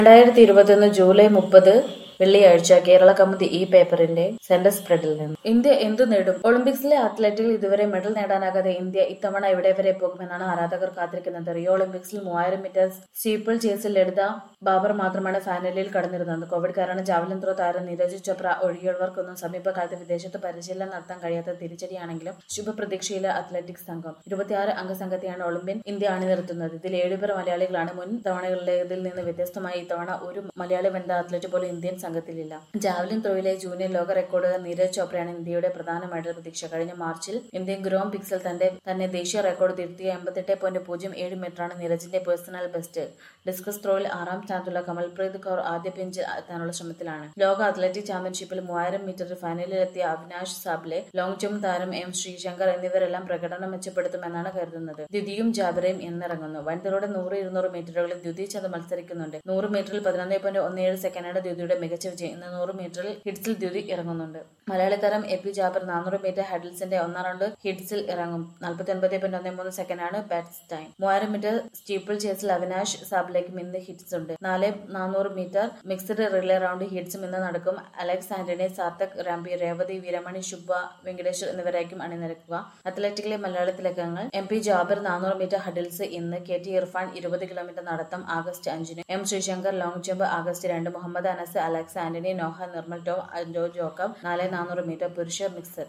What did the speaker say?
രണ്ടായിരത്തി ഇരുപത്തിയൊന്ന് ജൂലൈ മുപ്പത് വെള്ളിയാഴ്ച കേരള കൗമുദി ഈ പേപ്പറിന്റെ സെന്റർ സ്പ്രെഡിൽ നിന്ന് ഇന്ത്യ എന്തു നേടും ഒളിമ്പിക്സിലെ അത്ലറ്റിൽ ഇതുവരെ മെഡൽ നേടാനാകാതെ ഇന്ത്യ ഇത്തവണ എവിടെ വരെ പോകുമെന്നാണ് ആരാധകർ കാത്തിരിക്കുന്നത് റിയോ ഒളിമ്പിക്സിൽ മൂവായിരം മീറ്റർ സ്റ്റീപ്പിൾ ചേസിൽ ലളിത ബാബർ മാത്രമാണ് ഫൈനലിൽ കടന്നിരുന്നത് കോവിഡ് കാരണം ജാവലിൻ ത്രോ താരം നീരജ് ചോപ്ര ഒഴികെയുള്ളവർക്കൊന്നും സമീപകാലത്ത് വിദേശത്ത് പരിശീലനം നടത്താൻ കഴിയാത്ത തിരിച്ചടിയാണെങ്കിലും ശുഭപ്രതീക്ഷയിലെ അത്ലറ്റിക്സ് സംഘം ഇരുപത്തിയാറ് അംഗ സംഘത്തെയാണ് ഒളിമ്പ്യൻ ഇന്ത്യ അണിനിരത്തുന്നത് ഇതിൽ ഏഴുപേർ മലയാളികളാണ് മുൻ തവണകളിലേതിൽ നിന്ന് വ്യത്യസ്തമായി ഇത്തവണ ഒരു മലയാളി വനിതാ അത്ലറ്റ് പോലും ഇന്ത്യൻ സംഘത്തിലില്ല ജാവലിൻ ത്രോയിലെ ജൂനിയർ ലോക റെക്കോർഡ് നീരജ് ചോപ്രയാണ് ഇന്ത്യയുടെ പ്രധാന മെഡൽ പ്രതീക്ഷ കഴിഞ്ഞ മാർച്ചിൽ ഇന്ത്യൻ ഗ്രോം പിക്സൽ തന്റെ തന്നെ ദേശീയ റെക്കോർഡ് തിരുത്തിയ എൺപത്തെട്ട് പോയിന്റ് പൂജ്യം ഏഴ് മീറ്ററാണ് നീരജിന്റെ പേഴ്സണൽ ബെസ്റ്റ് ഡിസ്കസ് ത്രോയിൽ ആറാം സ്ഥാനത്തുള്ള കമൽപ്രീത് കൗർ ആദ്യ പിഞ്ച് എത്താനുള്ള ശ്രമത്തിലാണ് ലോക അത്ലറ്റിക് ചാമ്പ്യൻഷിപ്പിൽ മൂവായിരം മീറ്ററിൽ ഫൈനലിലെത്തിയ അവിനാഷ് സാബ്ലെ ലോങ് ജമ്പ് താരം എം ശ്രീശങ്കർ എന്നിവരെല്ലാം പ്രകടനം മെച്ചപ്പെടുത്തുമെന്നാണ് കരുതുന്നത് ദ്വിതിയും ജാബിറയും ഇന്നിറങ്ങുന്നു വനിതകളുടെ നൂറ് ഇരുന്നൂറ് മീറ്ററുകളിൽ ദ്വിതി ചന്ദ് മത്സരിക്കുന്നുണ്ട് നൂറ് മീറ്ററിൽ പതിനൊന്ന് പോയിന്റ് ഒന്ന് ഏഴ് സെക്കൻഡാണ് ദ്വിതിയുടെ മികച്ച വിജയം ഇന്ന് നൂറ് മീറ്ററിൽ ഹിറ്റ്സിൽ ദ്യുതി ഇറങ്ങുന്നുണ്ട് മലയാളി താരം എ പി ജാബർ നാനൂറ് മീറ്റർ ഹഡിൽസിന്റെ ഒന്നാം റൗണ്ട് ഹിറ്റ്സിൽ ഇറങ്ങും നാൽപ്പത്തി ഒൻപത് പോയിന്റ് ഒന്ന് മൂന്ന് സെക്കൻഡാണ് ബാറ്റ്സ് ടൈം മൂവായിരം മീറ്റർ സ്റ്റീപ്പിൾ ചേസിൽ അവിനാഷ് സാബിലേക്കും ഇന്ന് ഹിറ്റ്സ് ഉണ്ട് നാല് നാനൂറ് മീറ്റർ മിക്സഡ് റിലേ റൗണ്ട് ഹിറ്റ്സും ഇന്ന് നടക്കും അലക്സ് ആന്റണി സാത്തക് റാംബി രേവതി വീരമണി ശുഭ വെങ്കടേശ്വർ എന്നിവരായിരിക്കും അണിനിരക്കുക അത്ലറ്റിക്കിലെ മലയാളി തിലകങ്ങൾ എം പി ജാബിർ നാനൂറ് മീറ്റർ ഹഡിൽസ് ഇന്ന് കെ ടി ഇർഫാൻ ഇരുപത് കിലോമീറ്റർ നടത്തം ആഗസ്റ്റ് അഞ്ചിന് M Sreeshankar long jump August രണ്ട് മുഹമ്മദ് അനസ് അലക്സ് ആന്റണി നോഹ നിർമ്മൽ ടോം അൻഡോ ജോക്കബ് നാല് നാനൂറ് മീറ്റർ പുരുഷ മിക്സഡ്